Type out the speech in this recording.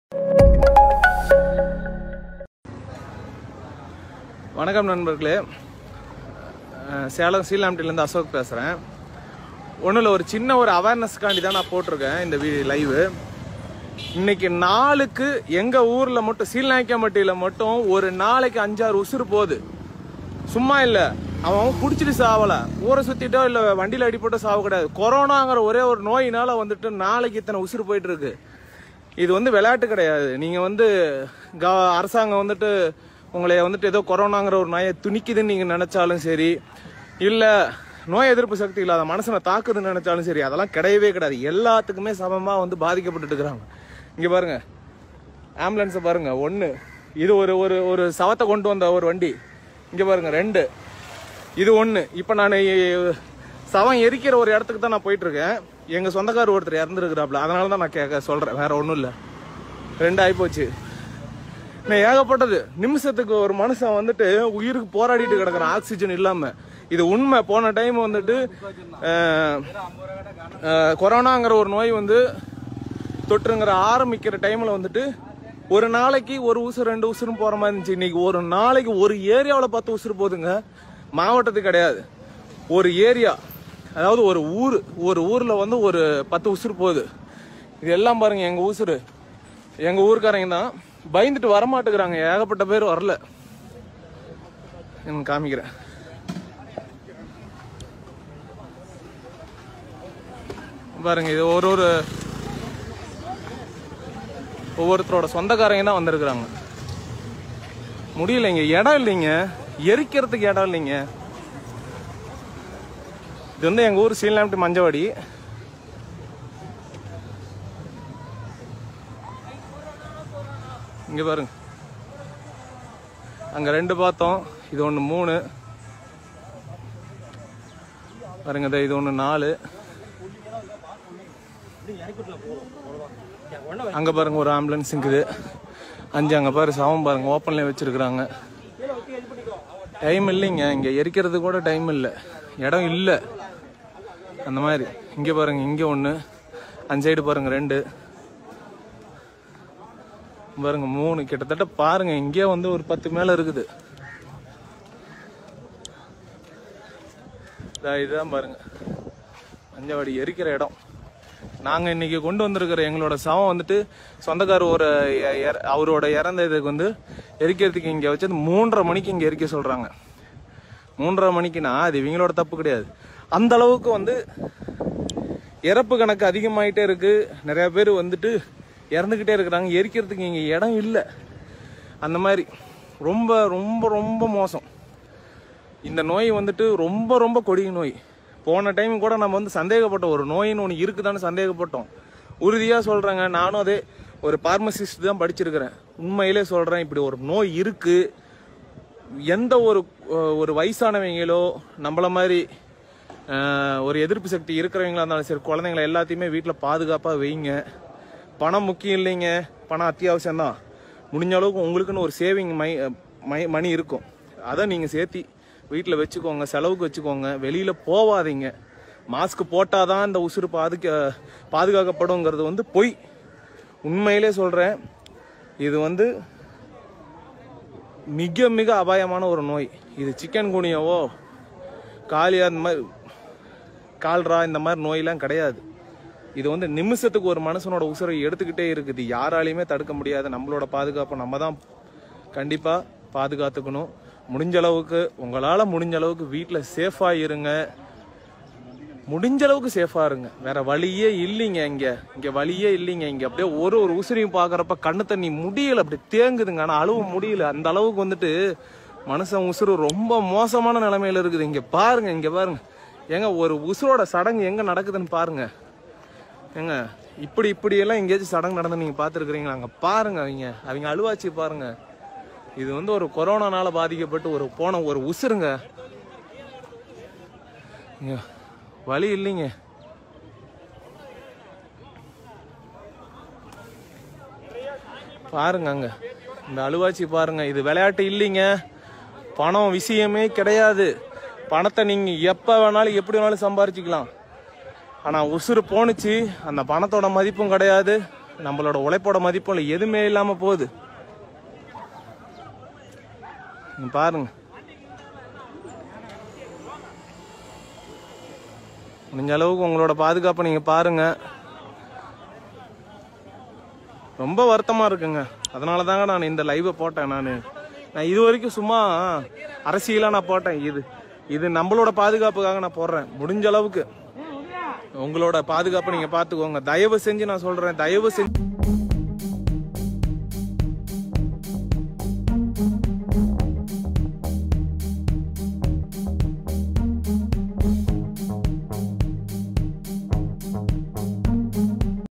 வணக்கம் நண்பர்களே அஹ் சேலம் சீலாம்டிலேருந்து அசோக் பேசுகிறேன் ஒன்றும் இல்லை ஒரு சின்ன ஒரு அவேர்னஸ்க்காண்டி தான் நான் போட்டிருக்கேன் இந்த வீ லைவு இன்னைக்கு நாளுக்கு எங்கள் ஊரில் மட்டும் சீல்நாய்க்கம்பட்டியில் மட்டும் ஒரு நாளைக்கு அஞ்சாறு உசுறு போகுது சும்மா இல்லை அவன் பிடிச்சிட்டு சாவலை ஊரை சுற்றிட்டோ இல்லை வண்டியில் அடிபட்டோ சாவ கிடையாது கொரோனாங்கிற ஒரே ஒரு நோயினால வந்துட்டு நாளைக்கு இத்தனை உசுறு போயிட்டு இருக்கு இது வந்து விளையாட்டு கிடையாது நீங்க வந்து க- அரசாங்கம் வந்துட்டு உங்களை வந்துட்டு ஏதோ கொரோனாங்கிற ஒரு நோயை துணிக்குதுன்னு நீங்க நினைச்சாலும் சரி இல்ல நோய் எதிர்ப்பு சக்தி இல்லாத மனுஷனை தாக்குதுன்னு நினைச்சாலும் சரி அதெல்லாம் கிடையவே கிடையாது எல்லாத்துக்குமே சமமா வந்து பாதிக்கப்பட்டு இருக்கிறாங்க இங்க பாருங்க ஆம்புலன்ஸை பாருங்க ஒன்று இது ஒரு ஒரு ஒரு சவத்தை கொண்டு வந்த ஒரு வண்டி இங்க பாருங்க ரெண்டு இது ஒன்று இப்போ நான் சவம் எரிக்கிற ஒரு இடத்துக்கு தான் நான் போயிட்டு இருக்கேன் எங்கள் சொந்தக்கார் ஒருத்தர் இறந்துருக்குறாப்புல அதனால தான் நான் கேட்க சொல்கிறேன் வேற ஒன்றும் இல்லை ரெண்டு ஆகிப்போச்சு நான் ஏகப்பட்டது நிமிஷத்துக்கு ஒரு மனுஷன் வந்துட்டு உயிருக்கு போராடிட்டு கிடக்குறான் ஆக்சிஜன் இல்லாம இது உண்மை போன டைம் வந்துட்டு அஹ், அஹ், கொரோனாங்கிற ஒரு நோய் வந்து தொற்றுங்கிற ஆரம்பிக்கிற டைம்ல வந்துட்டு ஒரு நாளைக்கு ஒரு உசுறு ரெண்டு உசுரும் போற மாதிரி இருந்துச்சு இன்னைக்கு ஒரு நாளைக்கு ஒரு ஏரியாவில் பத்து உசுறு போகுதுங்க மாவட்டத்துக்கு கிடையாது ஒரு ஏரியா அதாவது ஒரு ஊர் ஒரு ஊர்ல வந்து ஒரு பத்து உசுறு போகுது இது எல்லாம் பாருங்க எங்க உசுறு எங்க ஊருக்காரங்க தான் பயந்துட்டு வரமாட்டேங்கிறாங்க ஏகப்பட்ட பேர் வரல எனக்கு காமிக்கிறேன் பாருங்க இது ஒரு ஒரு ஒவ்வொருத்தரோட சொந்தக்காரங்க தான் வந்திருக்கிறாங்க முடியலைங்க இடம் இல்லைங்க எரிக்கிறதுக்கு இடம் இல்லைங்க இது வந்து எங்க ஊர் சீல்நாம்ட்டு மஞ்சவாடி இங்க பாருங்க அங்க ரெண்டு பார்த்தோம் இது ஒண்ணு மூணு பாருங்க இதோ இது ஒண்ணு நாலு அங்க பாருங்க ஒரு ஆம்புலன்ஸ் இருக்குது அஞ்சு அங்க பாரு சவம் பாருங்க ஓப்பன்ல வச்சிருக்கிறாங்க டைம் இல்லைங்க இங்க எரிக்கிறது கூட டைம் இல்லை இடம் இல்லை அந்த மாதிரி இங்க பாருங்க இங்க ஒண்ணு அந்த சைடு பாருங்க ரெண்டு பாருங்க மூணு கிட்டத்தட்ட பாருங்க இங்கே வந்து ஒரு பத்து மேல இருக்குது இதா இதுதான் பாருங்க மஞ்சவாடி எரிக்கிற இடம் நாங்க இன்னைக்கு கொண்டு வந்திருக்கிற எங்களோட சவம் வந்துட்டு சொந்தக்கார ஒரு எ- எற- அவரோட இறந்த இதுக்கு வந்து எரிக்கிறதுக்கு இங்க வச்சது மூன்றரை மணிக்கு இங்க எரிக்க சொல்றாங்க மூன்றரை மணிக்குனா அது இவங்களோட தப்பு கிடையாது அந்த அளவுக்கு வந்து இறப்பு கணக்கு அதிகமாயிட்டே இருக்கு நிறைய பேர் வந்துட்டு இறந்துக்கிட்டே இருக்கிறாங்க எரிக்கிறதுக்கு இங்கே இடம் இல்லை அந்த மாதிரி ரொம்ப ரொம்ப ரொம்ப மோசம் இந்த நோய் வந்துட்டு ரொம்ப ரொம்ப கொடிய நோய் போன டைம் கூட நம்ம வந்து சந்தேகப்பட்டோம் ஒரு நோயின்னு ஒன்று இருக்குதான்னு சந்தேகப்பட்டோம் உறுதியாக சொல்கிறேங்க நானும் அதே ஒரு பார்மசிஸ்ட் தான் படிச்சிருக்கிறேன் உண்மையிலே சொல்கிறேன் இப்படி ஒரு நோய் இருக்குது எந்த ஒரு அஹ், ஒரு வயசானவங்களோ நம்மள மாதிரி அஹ், ஒரு எதிர்ப்பு சக்தி இருக்கிறவங்களா இருந்தாலும் சரி குழந்தைங்கள எல்லாத்தையுமே வீட்டில் பாதுகாப்பாக வைங்க பணம் முக்கியம் இல்லைங்க பணம் அத்தியாவசியம் தான் முடிஞ்ச அளவுக்கு உங்களுக்குன்னு ஒரு சேவிங் மை மை மணி இருக்கும் அதை நீங்கள் சேர்த்தி வீட்டில் வச்சுக்கோங்க செலவுக்கு வச்சுக்கோங்க வெளியில் போவாதீங்க மாஸ்க் போட்டால் தான் இந்த உசுறு பாதுகா பாதுகாக்கப்படுங்கிறது வந்து பொய் உண்மையிலே சொல்கிறேன் இது வந்து மிக மிக அபாயமான ஒரு நோய் இது சிக்கன் குனியாவோ காலியா இந்த மாதிரி கால்ரா இந்த மாதிரி நோயெல்லாம் கிடையாது இது வந்து நிமிஷத்துக்கு ஒரு மனுஷனோட உசுரை எடுத்துக்கிட்டே இருக்குது யாராலையுமே தடுக்க முடியாது நம்மளோட பாதுகாப்பை நம்ம தான் கண்டிப்பாக பாதுகாத்துக்கணும் முடிஞ்ச அளவுக்கு உங்களால் முடிஞ்ச அளவுக்கு வீட்டில் சேஃபாக இருங்க முடிஞ்ச அளவுக்கு சேஃபா இருங்க வேற வழியே இல்லைங்க இங்க இங்க வழியே இல்லைங்க இங்க அப்படியே ஒரு ஒரு உசிரியும் பாக்குறப்ப கண்ணு தண்ணி முடியல அப்படி தேங்குதுங்க ஆனா அழுவ முடியல அந்த அளவுக்கு வந்துட்டு மனுஷன் உசுறு ரொம்ப மோசமான நிலைமையில இருக்குது இங்க பாருங்க இங்க பாருங்க ஏங்க ஒரு உசுரோட சடங்கு எங்க நடக்குதுன்னு பாருங்க ஏங்க இப்படி இப்படி எல்லாம் எங்கேயாச்சும் சடங்கு நடந்து நீங்க பாத்துருக்கீங்களா அங்க பாருங்க அவங்க அவங்க அழுவாச்சி பாருங்க இது வந்து ஒரு கொரோனானால பாதிக்கப்பட்டு ஒரு போன ஒரு உசுருங்க இங்க வழி இல்லைங்க பாருங்க அங்க இந்த அழுவாச்சி பாருங்க இது விளையாட்டு இல்லைங்க பணம் விஷயமே கிடையாது பணத்தை நீங்க எப்ப வேணாலும் எப்படி வேணாலும் சம்பாரிச்சுக்கலாம் ஆனா உசுறு போணுச்சு அந்த பணத்தோட மதிப்பும் கிடையாது நம்மளோட உழைப்போட மதிப்பும் இல்லை எதுவுமே இல்லாம போகுது நீங்க பாருங்க முடிஞ்ச அளவுக்கு உங்களோட பாதுகாப்பை நீங்க பாருங்க ரொம்ப வருத்தமா இருக்குங்க அதனால தாங்க நான் இந்த லைவை போட்டேன் நான் நான் இது வரைக்கும் சும்மா அரசியலா நான் போட்டேன் இது இது நம்மளோட பாதுகாப்புக்காக நான் போடுறேன் முடிஞ்ச அளவுக்கு உங்களோட பாதுகாப்பை நீங்க பாத்துக்கோங்க தயவு செஞ்சு நான் சொல்றேன் தயவு செஞ்சு